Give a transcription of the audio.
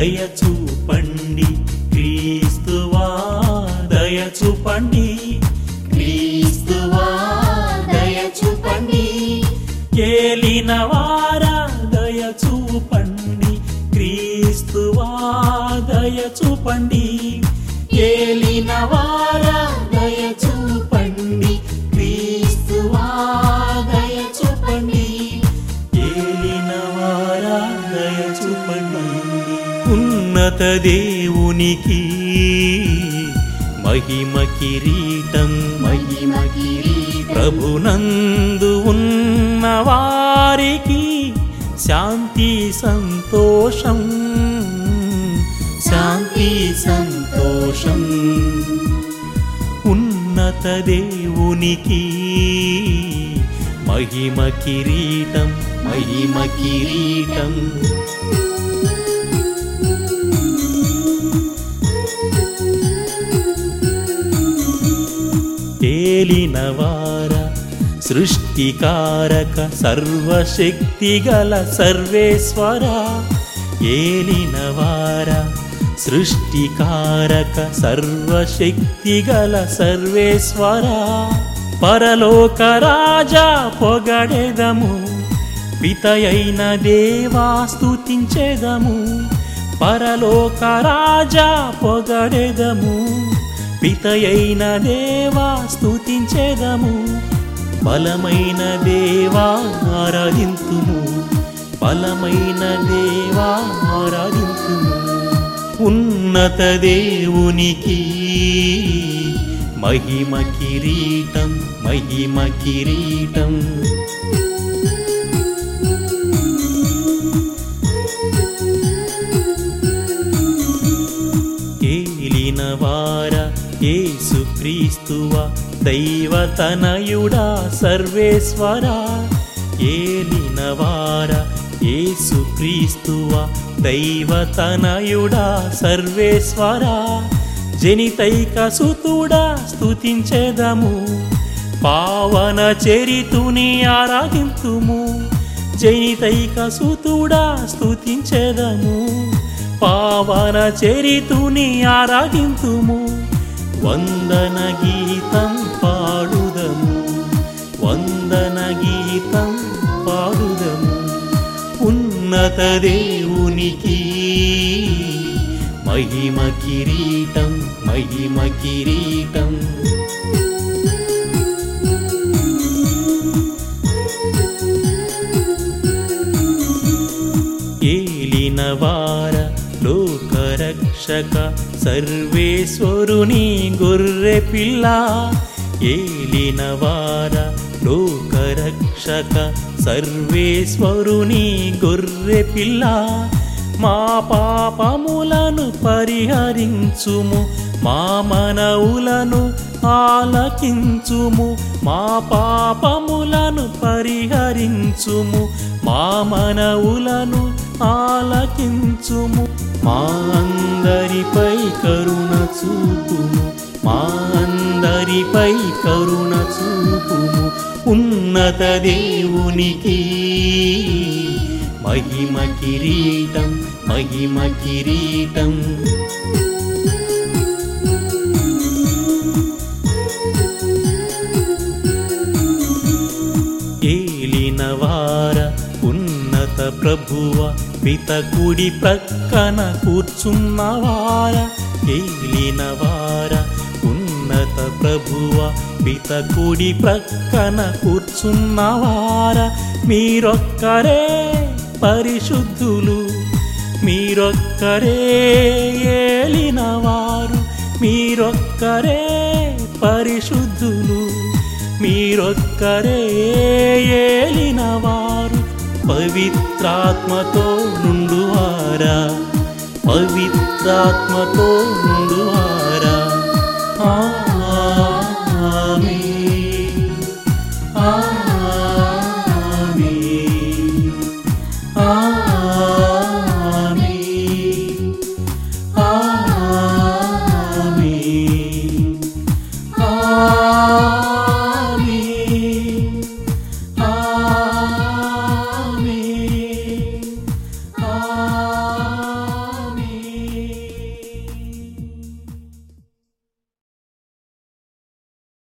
దయ చూపండి క్రీస్తువా దయ చూపండి క్రీస్తువా దయ చూపండి ఏలిన వారా దయ చూపండి క్రీస్తువా దయ చూపండి ఏలిన వారా దయ చూపండి క్రీస్తువా దయ చూపండి ఏలిన వారా దయ చూపండి ఉన్నత దేవునికి మహిమ కిరీటం మహిమ కిరీటం ప్రభునందు ఉన్న వారికి శాంతి సంతోషం శాంతి సంతోషం ఉన్నత దేవునికి మహిమ కిరీటం మహిమ కిరీటం ఏలినవార సృష్టికారక సర్వశక్తిగల సర్వేశ్వర ఏలినవార సృష్టికారక సర్వశక్తిగల సర్వేశ్వర పరలోక రాజా పొగడెదము పితయైన దేవా స్తుతించెదము పరలోక రాజా పొగడెదము పితయైన దేవా స్తుతించెదము బలమైన దేవా ఆరాధింతుము బలమైన దేవా ఆరాధింతుము ఉన్నత దేవునికి మహిమ కిరీటం మహిమ కిరీటం ఏలినవార యేసుక్రీస్తువ దైవతనయుడా సర్వేశ్వర ఏలినవార యేసుక్రీస్తువ దైవతనయుడా సర్వేశ్వర జనితైక సుతుడా స్తుతించెదము పావన చరితుని ఆరాధింతుము జనితైక సుతుడా స్తుతించెదము పావన చరితుని ఆరాధింతుము వందన గీతం పాడుదము వందన గీతం పాడుదము ఉన్నత దేవునికి మహిమ కిరీటం మహిమ కిరీటం ఏలినవార లోకరక్షక సర్వేశ్వరుని గొర్రె పిల్ల ఏలినవార లోకరక్షక సర్వేశ్వరుని గొర్రె పిల్ల మా పాపములను పరిహరించుము మా మనవులను ఆలకించుము మా పాపములను పరిహరించుము మా మనవులను ఆలకించుము మా అందరిపై కరుణ చూపుము మా అందరిపై కరుణ చూపుము ఉన్నత దేవునికి మహిమ కిరీటం మహిమ కిరీటం ఏలినవార ఉన్నత ప్రభువ పిత కుడి ప్రక్కన కూర్చున్నవార ఏలినవార ఉన్నత ప్రభువ పిత కుడి ప్రక్కన కూర్చున్నవార మీరొక్కరే పరిశుద్ధులు మీరొక్కరే ఏలినవారు మీరొక్కరే పరిశుద్ధులు మీరొక్కరే ఏలినవారు పవిత్రాత్మతో నుండువారా పవిత్రాత్మతో నుండువారా ఆమేన్. ఆమేన్. ఆమేన్. ఆమేన్. ఆమేన్.